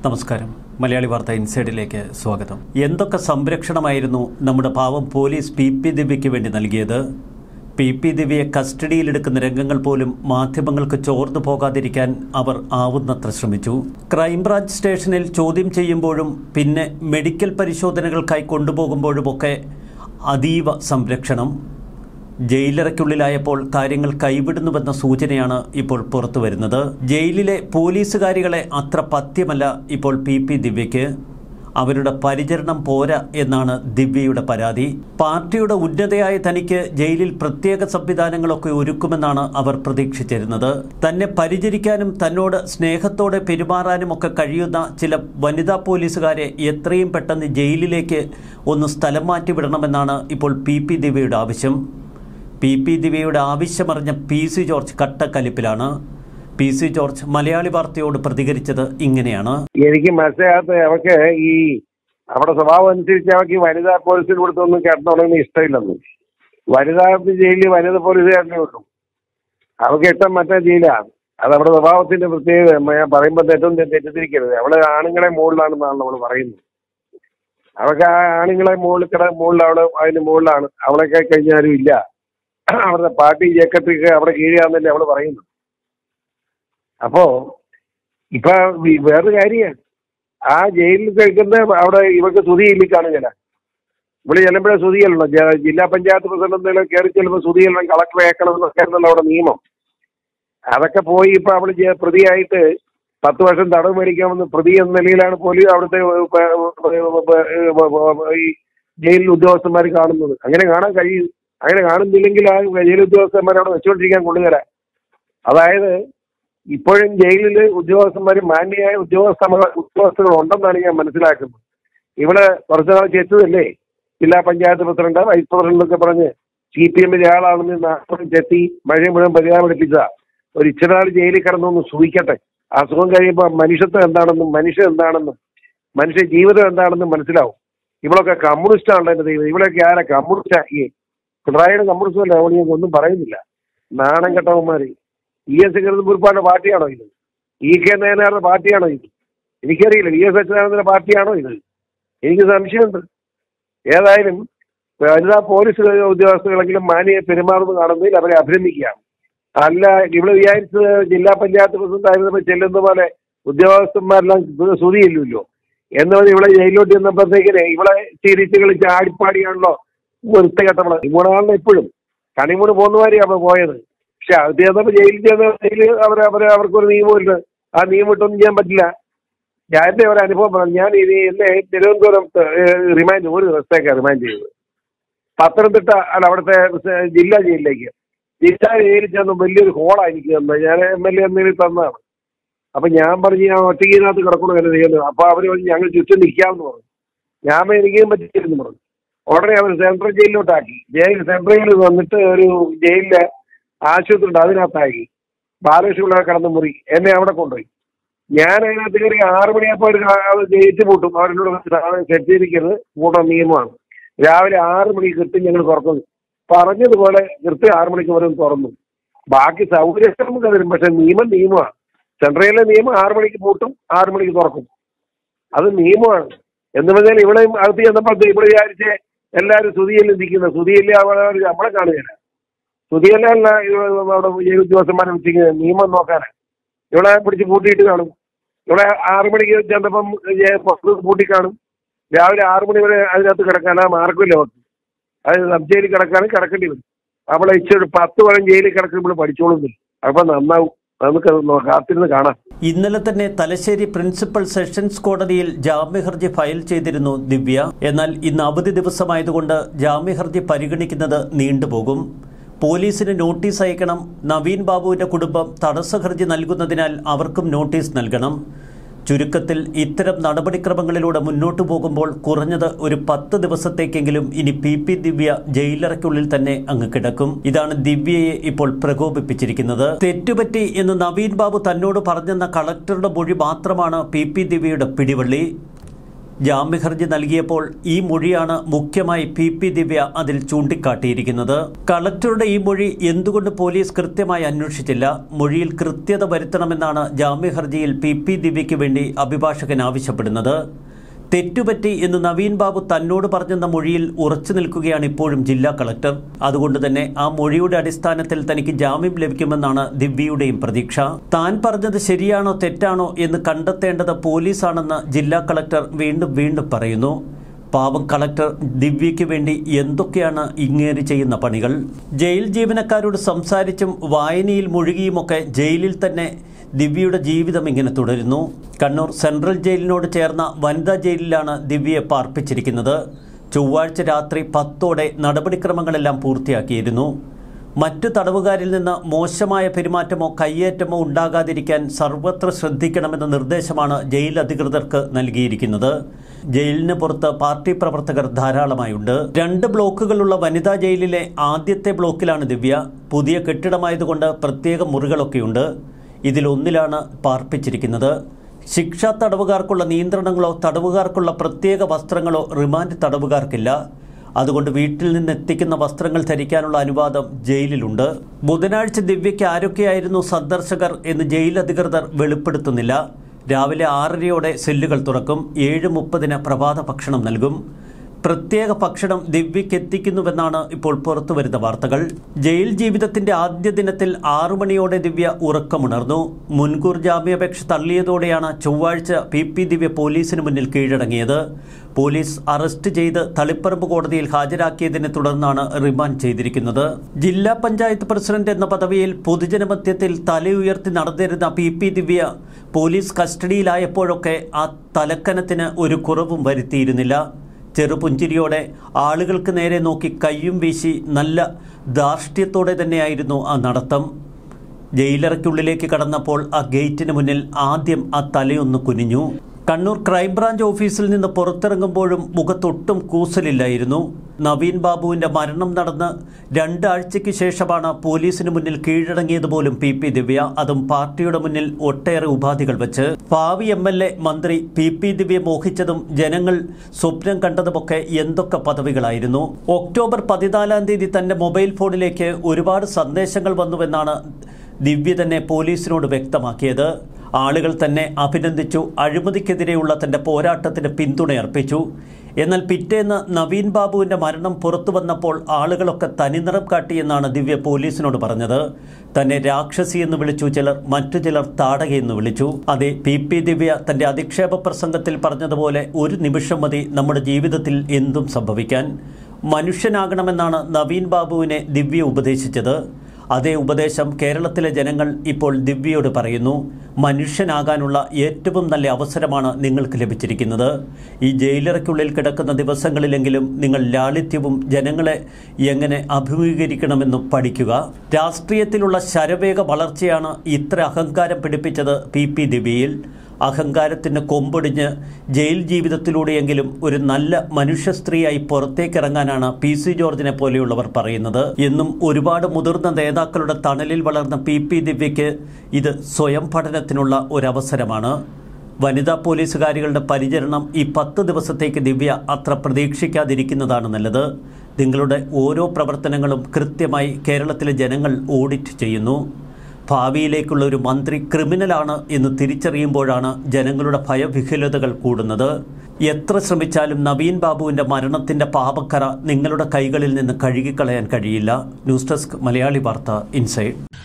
നമസ്കാരം മലയാളി വാർത്ത ഇൻസൈഡിലേക്ക് സ്വാഗതം എന്തൊക്കെ സംരക്ഷണമായിരുന്നു നമ്മുടെ പാവം പോലീസ് പി പി ദിവ്യയ്ക്ക് വേണ്ടി നൽകിയത് പി പി ദിവ്യയെ കസ്റ്റഡിയിലെടുക്കുന്ന രംഗങ്ങൾ പോലും മാധ്യമങ്ങൾക്ക് ചോർന്നു പോകാതിരിക്കാൻ അവർ ആവുന്നത്ര ശ്രമിച്ചു ക്രൈംബ്രാഞ്ച് സ്റ്റേഷനിൽ ചോദ്യം ചെയ്യുമ്പോഴും പിന്നെ മെഡിക്കൽ പരിശോധനകൾക്കായി കൊണ്ടുപോകുമ്പോഴുമൊക്കെ അതീവ സംരക്ഷണം ജയിലറയ്ക്കുള്ളിലായപ്പോൾ കാര്യങ്ങൾ കൈവിടുന്നുവെന്ന സൂചനയാണ് ഇപ്പോൾ പുറത്തു വരുന്നത് ജയിലിലെ പോലീസുകാരികളെ അത്ര പഥ്യമല്ല ഇപ്പോൾ പി പി ദിവ്യയ്ക്ക് അവരുടെ പരിചരണം പോരാ എന്നാണ് ദിവ്യയുടെ പരാതി പാർട്ടിയുടെ ഉന്നതയായ തനിക്ക് ജയിലിൽ പ്രത്യേക സംവിധാനങ്ങളൊക്കെ ഒരുക്കുമെന്നാണ് അവർ പ്രതീക്ഷിച്ചിരുന്നത് തന്നെ പരിചരിക്കാനും തന്നോട് സ്നേഹത്തോടെ പെരുമാറാനും ഒക്കെ കഴിയുന്ന ചില വനിതാ പോലീസുകാരെ എത്രയും പെട്ടെന്ന് ജയിലിലേക്ക് ഒന്ന് സ്ഥലം മാറ്റി വിടണമെന്നാണ് ഇപ്പോൾ പി പി ദിവ്യയുടെ ആവശ്യം പി പി ദിവ്യയുടെ ആവശ്യമറിഞ്ഞ പി സി ജോർജ് കട്ടക്കലിപ്പിലാണ് പി സി ജോർജ് മലയാളി വാർത്തയോട് പ്രതികരിച്ചത് ഇങ്ങനെയാണ് എനിക്ക് മനസ്സിലാകാത്ത അവക്ക് ഈ അവിടെ സ്വഭാവം അനുസരിച്ച് അവക്ക് ഈ വനിതാ പോലീസിന് കൊടുത്തൊന്നും കിടന്നുടങ്ങുന്ന ഇഷ്ടമില്ലെന്ന് വനിതാ ജയിലിൽ വനിതാ പോലീസുകാരനെ ഉള്ളൂ അവൾക്ക് ഇഷ്ടം മറ്റേ ജയിലാണ് അത് അവിടെ സ്വഭാവത്തിന്റെ പ്രത്യേകത ഞാൻ പറയുമ്പോൾ തെറ്റും തെറ്റിദ്ധരിക്കരുത് അവള് ആണുങ്ങളെ മുകളിലാണെന്നാണ് നമ്മൾ പറയുന്നത് അവൾക്ക് ആ ആണുങ്ങളെ മുകളിൽ കിട മുകളിൽ അവള് അതിന് മുകളിലാണ് അവളൊക്കെ കഴിഞ്ഞാലും ഇല്ല അവിടുത്തെ പാർട്ടി സെക്രട്ടറിക്ക് അവിടെ കീഴിയാന്നല്ലേ അവള് പറയുന്നു അപ്പോ ഇപ്പൊ വി- വേറൊരു കാര്യമാണ് ആ ജയിലിൽ കഴിക്കുന്ന അവിടെ ഇവർക്ക് സ്തുതിയില്ല കാണുകയില്ല ഇവിടെ ചെല്ലുമ്പോഴേ സ്തുതിയല്ലോ ജില്ലാ പഞ്ചായത്ത് പ്രസിഡന്റ് കയറി ചെല്ലുമ്പോൾ സ്തുതിയല്ലോ കളക്ടറെ ഏക്കണം എന്നൊക്കെയായിരുന്നല്ലോ അവിടെ നിയമം അതൊക്കെ പോയി ഇപ്പൊ അവള് ജെ- പ്രതിയായിട്ട് പത്ത് വർഷം തടവ് മേടിക്കാമെന്ന് പ്രതി എന്ന നിലയിലാണ് പോലീസ് അവിടുത്തെ ഏഹ്, പ- ഏഹ്, ഈ ജയിൽ ഉദ്യോഗസ്ഥന്മാർ കാണുന്നത് അങ്ങനെ കാണാൻ കഴിയും അങ്ങനെ കാണുന്നില്ലെങ്കിൽ ആ ജയിൽ ഉദ്യോഗസ്ഥന്മാർ അവിടെ വെച്ചുകൊണ്ടിരിക്കാൻ കൊള്ളുകയില്ല അതായത് ഇപ്പോഴും ജയിലിൽ ഉദ്യോഗസ്ഥന്മാർ മാന്യമായ ഉദ്യോഗസ്ഥ ഉദ്യോഗസ്ഥകൾ ഉണ്ടെന്നാണ് ഞാൻ മനസ്സിലാക്കുന്നത് ഇവിടെ കുറച്ചു നാൾ ചെത്തതല്ലേ ജില്ലാ പഞ്ചായത്ത് പ്രസിഡന്റ് വൈസ് പ്രസിഡന്റ് എന്നൊക്കെ പറഞ്ഞ് സി പി എമ്മിന്റെ ആളാണെന്ന് നാട്ടിൽ ചെത്തി മഴയും മുഴുവൻ പരിഹാരമെടുപ്പിച്ച ഒരു ഇച്ചിരി നാൾ ജയിലിൽ കിടന്നൊന്ന് സൂഹിക്കട്ടെ അസുഖം കഴിയുമ്പോൾ മനുഷ്യത്വം എന്താണെന്നും മനുഷ്യൻ എന്താണെന്നും മനുഷ്യ ജീവിതം എന്താണെന്നും മനസ്സിലാവും ഇവളൊക്കെ കമ്മ്യൂണിസ്റ്റ് ആണല്ലോ എന്റെ ദൈവം ഇവളൊക്കെ ആരാ കമ്മ്യൂണിസ്റ്റ് ആക്കിയേ പിണറായിയുടെ കമ്മ്യൂണിസ്റ്റ് അല്ല അവൾ ഞാൻ ഒന്നും പറയുന്നില്ല നാണം കെട്ടവന്മാര് ഇ എസ് കരുതുമ്പൂർപ്പാന്റെ പാർട്ടിയാണോ ഇത് ഇ കെ നയനാരുടെ പാർട്ടിയാണോ ഇത് എനിക്കറിയില്ല വി എസ് അച്യുതാനന്ദന്റെ പാർട്ടിയാണോ ഇത് എനിക്ക് സംശയമുണ്ട് ഏതായാലും വനിതാ പോലീസ് ഉദ്യോഗസ്ഥകളെങ്കിലും മാന്യ പെരുമാറുന്നു കാണുന്നതിൽ അവരെ അഭിനന്ദിക്കുകയാണ് അല്ല ഇവിടെ വിചാരിച്ചത് ജില്ലാ പഞ്ചായത്ത് പ്രസിഡന്റ് ആയിരുന്നപ്പോൾ ചെല്ലുന്ന പോലെ ഉദ്യോഗസ്ഥന്മാരെല്ലാം സ്തുതിയില്ലല്ലോ എന്ന് പറഞ്ഞ് ഇവിടെ ജയിലിലോട്ട് ചെന്നപ്പോഴത്തേക്കിനെ ഇവിടെ ചിരിച്ച് കളിച്ച് ആടിപ്പാടിയാണല്ലോ വൃത്തികെട്ടവള് ഇങ്ങോട്ടാണല്ലോ ഇപ്പോഴും കണിമൂണ് പോകുന്നവരെയാണ് അവിടെ പോയത് പക്ഷെ അത് ചെന്നപ്പോൾ ജയിലിൽ ചെന്ന ജയിലിൽ അവർ അവർ അവർക്കൊരു നിയമമില്ല ആ നിയമം ഇട്ടൊന്നും ചെയ്യാൻ പറ്റില്ല ഞാൻ എൻ്റെ ഒരു അനുഭവം പറഞ്ഞു ഞാൻ ഇനി എന്നെ തിരുവനന്തപുരം റിമാൻഡ് ഒരു ദിവസത്തേക്കാണ് റിമാൻഡ് ചെയ്തത് പത്തനംതിട്ട അല്ല അവിടുത്തെ സ- ജില്ലാ ജയിലിലേക്ക് ജില്ലാ ജയിലിൽ ചെന്ന് വലിയൊരു ഹോളാണ് എനിക്ക് തന്നത് ഞാൻ എം എൽ എ എന്നതിൽ തന്നതാണ് അപ്പൊ ഞാൻ പറഞ്ഞു ഞാൻ ഒറ്റയ്ക്കിനകത്ത് കിടക്കണം എന്ന് ചെയ്യുന്നത് അപ്പൊ അവർ പറഞ്ഞു ഞങ്ങൾ ചുറ്റും നിൽക്കാമെന്ന് പറഞ്ഞു ഞാൻ പറഞ്ഞു, എനിക്കും പറ്റിയിരുന്നു പറഞ്ഞു ഉടനെ അവർ സെൻട്രൽ ജയിലിലോട്ടാക്കി ജയിൽ സെൻട്രൽ ജയിലിൽ വന്നിട്ട് ഒരു ജയിലിലെ ആശുപത്രി ഉണ്ട് അതിനകത്താക്കി ബാലകൃഷ്ണ കിടന്ന മുറി എന്നെ അവിടെ കൊണ്ടുപോയി ഞാൻ അതിനകത്ത് കയറി ആറ് മണിയപ്പോൾ ഒരു ജയിച്ച് പൂട്ടും അവരോട് സാധനം സെറ്റ് ചെയ്തിരിക്കുന്നത് കൂട്ടം നിയമമാണ് രാവിലെ ആറ് മണിക്ക് കൃത്യം ഞങ്ങൾ തുറക്കുന്നു പറഞ്ഞതുപോലെ കൃത്യം ആറ് മണിക്ക് വരെ തുറന്നു ബാക്കി സൗകര്യം നമുക്ക് തരും പക്ഷെ നിയമം നിയമമാണ് സെൻട്രലിലെ നിയമം ആറ് മണിക്ക് പൂട്ടും ആറ് മണിക്ക് തുറക്കും അത് നിയമമാണ് എന്ന് പറഞ്ഞാൽ ഇവിടെ അകത്ത് ചെന്നപ്പോൾ ഇവിടെ വിചാരിച്ച് എല്ലാവരും സ്തുതിയല്ലേ നിൽക്കുന്നത് സ്തുതിയല്ലേ അവിടെ നമ്മളെ കാണുകയില്ല സ്തുതിയല്ല അല്ല അവിടെ ജയിൽ ഉദ്യോഗസ്ഥന്മാരെ വെച്ചിരിക്കുന്നത് നിയമം നോക്കാനാ ഇവിടെ പിടിച്ച് പൂട്ടിയിട്ട് കാണും ഇവിടെ ആറു മണിക്ക് ചെന്നപ്പം ഏ, പുറത്ത് പൂട്ടി കാണും രാവിലെ ആറു മണി വരെ അതിനകത്ത് കിടക്കാൻ ആ മാർഗമില്ല അവർക്ക് അത് സബ് ജയിലിൽ കിടക്കാനും കിടക്കേണ്ടി വരും അവളെ ഇച്ചിരി പത്ത് കൊല്ലം ജയിലിൽ കിടക്കുമ്പോൾ പഠിച്ചോളുന്നില്ല അപ്പൊ നന്നാവും നമുക്ക് അത് നോ- കാത്തിരുന്ന് കാണാം ഇന്നലെ തന്നെ തലശ്ശേരി പ്രിൻസിപ്പൽ സെഷൻസ് കോടതിയിൽ ജാമ്യഹർജി ഫയൽ ചെയ്തിരുന്നു ദിവ്യ എന്നാൽ ഇന്ന് അവധി ദിവസമായതുകൊണ്ട് ജാമ്യഹർജി പരിഗണിക്കുന്നത് നീണ്ടുപോകും പോലീസിന് നോട്ടീസ് അയക്കണം നവീൻ ബാബുവിന്റെ കുടുംബം തടസ്സഹർജി നൽകുന്നതിനാൽ അവർക്കും നോട്ടീസ് നൽകണം ചുരുക്കത്തിൽ ഇത്തരം നടപടിക്രമങ്ങളിലൂടെ മുന്നോട്ടു പോകുമ്പോൾ കുറഞ്ഞത് ഒരു പത്ത് ദിവസത്തേക്കെങ്കിലും ഇനി പി പി ദിവ്യ ജയിലറയ്ക്കുള്ളിൽ തന്നെ അങ്ങ് കിടക്കും ഇതാണ് ദിവ്യയെ ഇപ്പോൾ പ്രകോപിപ്പിച്ചിരിക്കുന്നത് തെറ്റുപറ്റി എന്ന് നവീൻ ബാബു തന്നോട് പറഞ്ഞെന്ന കളക്ടറുടെ മൊഴി മാത്രമാണ് പി പി ദിവ്യയുടെ പിടിവള്ളി ജാമ്യഹർജി നൽകിയപ്പോൾ ഈ മൊഴിയാണ് മുഖ്യമായി പി പി ദിവ്യ അതിൽ ചൂണ്ടിക്കാട്ടിയിരിക്കുന്നത് കളക്ടറുടെ ഈ മൊഴി എന്തുകൊണ്ട് പോലീസ് കൃത്യമായി അന്വേഷിച്ചില്ല മൊഴിയിൽ കൃത്യത വരുത്തണമെന്നാണ് ജാമ്യഹർജിയിൽ പി പി ദിവ്യയ്ക്ക് വേണ്ടി അഭിഭാഷകൻ ആവശ്യപ്പെടുന്നത് തെറ്റുപറ്റി എന്ന് നവീൻ ബാബു തന്നോട് പറഞ്ഞെന്ന മൊഴിയിൽ ഉറച്ചു നിൽക്കുകയാണ് ഇപ്പോഴും ജില്ലാ കളക്ടർ അതുകൊണ്ട് തന്നെ ആ മൊഴിയുടെ അടിസ്ഥാനത്തിൽ തനിക്ക് ജാമ്യം ലഭിക്കുമെന്നാണ് ദിവ്യയുടെയും പ്രതീക്ഷ താൻ പറഞ്ഞത് ശരിയാണോ തെറ്റാണോ എന്ന് കണ്ടെത്തേണ്ടത് പോലീസാണെന്ന് ജില്ലാ കളക്ടർ വീണ്ടും വീണ്ടും പറയുന്നു പാവം കളക്ടർ ദിവ്യയ്ക്ക് വേണ്ടി എന്തൊക്കെയാണ് ഇങ്ങേറി ചെയ്യുന്ന പണികൾ ജയിൽ ജീവനക്കാരോട് സംസാരിച്ചും വായനയിൽ മുഴുകിയുമൊക്കെ ജയിലിൽ തന്നെ ദിവ്യയുടെ ജീവിതം ഇങ്ങനെ തുടരുന്നു കണ്ണൂർ സെൻട്രൽ ജയിലിനോട് ചേർന്ന വനിതാ ജയിലിലാണ് ദിവ്യയെ പാർപ്പിച്ചിരിക്കുന്നത് ചൊവ്വാഴ്ച രാത്രി പത്തോടെ നടപടിക്രമങ്ങളെല്ലാം പൂർത്തിയാക്കിയിരുന്നു മറ്റു തടവുകാരിൽ നിന്ന് മോശമായ പെരുമാറ്റമോ കയ്യേറ്റമോ ഉണ്ടാകാതിരിക്കാൻ സർവത്ര ശ്രദ്ധിക്കണമെന്ന നിർദ്ദേശമാണ് ജയിൽ അധികൃതർക്ക് നൽകിയിരിക്കുന്നത് ജയിലിന് പുറത്ത് പാർട്ടി പ്രവർത്തകർ ധാരാളമായുണ്ട് രണ്ട് ബ്ലോക്കുകളുള്ള വനിതാ ജയിലിലെ ആദ്യത്തെ ബ്ലോക്കിലാണ് ദിവ്യ പുതിയ കെട്ടിടമായതുകൊണ്ട് പ്രത്യേക മുറികളൊക്കെയുണ്ട് ഇതിലൊന്നിലാണ് പാർപ്പിച്ചിരിക്കുന്നത് ശിക്ഷാ തടവുകാർക്കുള്ള നിയന്ത്രണങ്ങളോ തടവുകാർക്കുള്ള പ്രത്യേക വസ്ത്രങ്ങളോ റിമാൻഡ് തടവുകാർക്കില്ല അതുകൊണ്ട് വീട്ടിൽ നിന്ന് എത്തിക്കുന്ന വസ്ത്രങ്ങൾ ധരിക്കാനുള്ള അനുവാദം ജയിലിലുണ്ട് ബുധനാഴ്ച ദിവ്യയ്ക്ക് ആരൊക്കെയായിരുന്നു സന്ദർശകർ എന്ന് ജയിൽ അധികൃതർ വെളിപ്പെടുത്തുന്നില്ല രാവിലെ ആറരയോടെ സെല്ലുകൾ തുറക്കും ഏഴ് മുപ്പതിന് പ്രഭാത ഭക്ഷണം നൽകും പ്രത്യേക ഭക്ഷണം ദിവ്യയ്ക്ക് എത്തിക്കുന്നുവെന്നാണ് ഇപ്പോൾ പുറത്തുവരുന്ന വാർത്തകൾ ജയിൽ ജീവിതത്തിന്റെ ആദ്യ ദിനത്തിൽ ആറു മണിയോടെ ദിവ്യ ഉറക്കമുണർന്നു മുൻകൂർ ജാമ്യാപേക്ഷ തള്ളിയതോടെയാണ് ചൊവ്വാഴ്ച പി പി ദിവ്യ പോലീസിന് മുന്നിൽ കീഴടങ്ങിയത് പോലീസ് അറസ്റ്റ് ചെയ്ത് തളിപ്പറമ്പ് കോടതിയിൽ ഹാജരാക്കിയതിനെ തുടർന്നാണ് റിമാൻഡ് ചെയ്തിരിക്കുന്നത് ജില്ലാ പഞ്ചായത്ത് പ്രസിഡന്റ് എന്ന പദവിയിൽ പൊതുജനമധ്യത്തിൽ തലയുയർത്തി നടന്നിരുന്ന പി പി ദിവ്യ പോലീസ് കസ്റ്റഡിയിലായപ്പോഴൊക്കെ ആ തലക്കനത്തിന് ഒരു കുറവും വരുത്തിയിരുന്നില്ല ചെറുപുഞ്ചിരിയോടെ ആളുകൾക്ക് നേരെ നോക്കി കയ്യും വീശി നല്ല ധാർഷ്ട്യത്തോടെ തന്നെയായിരുന്നു ആ നടത്തം ജയിലറയ്ക്കുള്ളിലേക്ക് കടന്നപ്പോൾ ആ ഗേറ്റിന് മുന്നിൽ ആദ്യം ആ തലയൊന്ന് കുനിഞ്ഞു കണ്ണൂർ ക്രൈംബ്രാഞ്ച് ഓഫീസിൽ നിന്ന് പുറത്തിറങ്ങുമ്പോഴും മുഖത്തൊട്ടും കൂസലില്ലായിരുന്നു നവീൻ ബാബുവിന്റെ മരണം നടന്ന് രണ്ടാഴ്ചയ്ക്ക് ശേഷമാണ് പോലീസിന് മുന്നിൽ കീഴടങ്ങിയത് പോലും പി പി ദിവ്യ അതും പാർട്ടിയുടെ മുന്നിൽ ഒട്ടേറെ ഉപാധികൾ വെച്ച് ഭാവി എം എൽ എ മന്ത്രി പി പി ദിവ്യ മോഹിച്ചതും ജനങ്ങൾ സ്വപ്നം കണ്ടതുമൊക്കെ എന്തൊക്കെ പദവികളായിരുന്നു ഒക്ടോബർ പതിനാലാം തീയതി തന്റെ മൊബൈൽ ഫോണിലേക്ക് ഒരുപാട് സന്ദേശങ്ങൾ വന്നുവെന്നാണ് ദിവ്യ തന്നെ പോലീസിനോട് വ്യക്തമാക്കിയത് ആളുകൾ തന്നെ അഭിനന്ദിച്ചു അഴിമതിക്കെതിരെയുള്ള തന്റെ പോരാട്ടത്തിന് പിന്തുണയർപ്പിച്ചു എന്നാൽ പിറ്റേന്ന് നവീൻ ബാബുവിന്റെ മരണം പുറത്തു വന്നപ്പോൾ ആളുകളൊക്കെ തനിനിറം കാട്ടിയെന്നാണ് ദിവ്യ പോലീസിനോട് പറഞ്ഞത് തന്നെ രാക്ഷസി എന്ന് വിളിച്ചു ചിലർ മറ്റു ചിലർ താടകയെന്ന് വിളിച്ചു അതെ പി പി ദിവ്യ തന്റെ അധിക്ഷേപ പ്രസംഗത്തിൽ പറഞ്ഞതുപോലെ ഒരു നിമിഷം മതി നമ്മുടെ ജീവിതത്തിൽ എന്തും സംഭവിക്കാൻ മനുഷ്യനാകണമെന്നാണ് നവീൻ ബാബുവിനെ ദിവ്യ ഉപദേശിച്ചത് അതേ ഉപദേശം കേരളത്തിലെ ജനങ്ങൾ ഇപ്പോൾ ദിവ്യയോട് പറയുന്നു മനുഷ്യനാകാനുള്ള ഏറ്റവും നല്ല അവസരമാണ് നിങ്ങൾക്ക് ലഭിച്ചിരിക്കുന്നത് ഈ ജയിലറയ്ക്കുള്ളിൽ കിടക്കുന്ന ദിവസങ്ങളിലെങ്കിലും നിങ്ങൾ ലാളിത്യവും ജനങ്ങളെ എങ്ങനെ അഭിമുഖീകരിക്കണമെന്നും പഠിക്കുക രാഷ്ട്രീയത്തിലുള്ള ശരവേഗ വളർച്ചയാണ് ഇത്ര അഹങ്കാരം പിടിപ്പിച്ചത് പി പി ദിവ്യയിൽ അഹങ്കാരത്തിന് കൊമ്പൊടിഞ്ഞ് ജയിൽ ജീവിതത്തിലൂടെയെങ്കിലും ഒരു നല്ല മനുഷ്യ സ്ത്രീയായി പുറത്തേക്കിറങ്ങാനാണ് പി സി ജോർജിനെ പോലെയുള്ളവർ പറയുന്നത് എന്നും ഒരുപാട് മുതിർന്ന നേതാക്കളുടെ തണലിൽ വളർന്ന പി പി ദിവ്യയ്ക്ക് ഇത് സ്വയം പഠനത്തിനുള്ള ഒരവസരമാണ് വനിതാ പോലീസുകാരികളുടെ പരിചരണം ഈ പത്ത് ദിവസത്തേക്ക് ദിവ്യ അത്ര പ്രതീക്ഷിക്കാതിരിക്കുന്നതാണ് നല്ലത് നിങ്ങളുടെ ഓരോ പ്രവർത്തനങ്ങളും കൃത്യമായി കേരളത്തിലെ ജനങ്ങൾ ഓഡിറ്റ് ചെയ്യുന്നു ഭാവിയിലേക്കുള്ള ഒരു മന്ത്രി ക്രിമിനലാണ് എന്ന് തിരിച്ചറിയുമ്പോഴാണ് ജനങ്ങളുടെ ഭയവിഹുലതകൾ കൂടുന്നത് എത്ര ശ്രമിച്ചാലും നവീൻ ബാബുവിന്റെ മരണത്തിന്റെ പാപക്കറ നിങ്ങളുടെ കൈകളിൽ നിന്ന് കഴുകിക്കളയാൻ കഴിയില്ല ന്യൂസ് ഡെസ്ക് മലയാളി വാർത്ത ഇൻസൈഡ്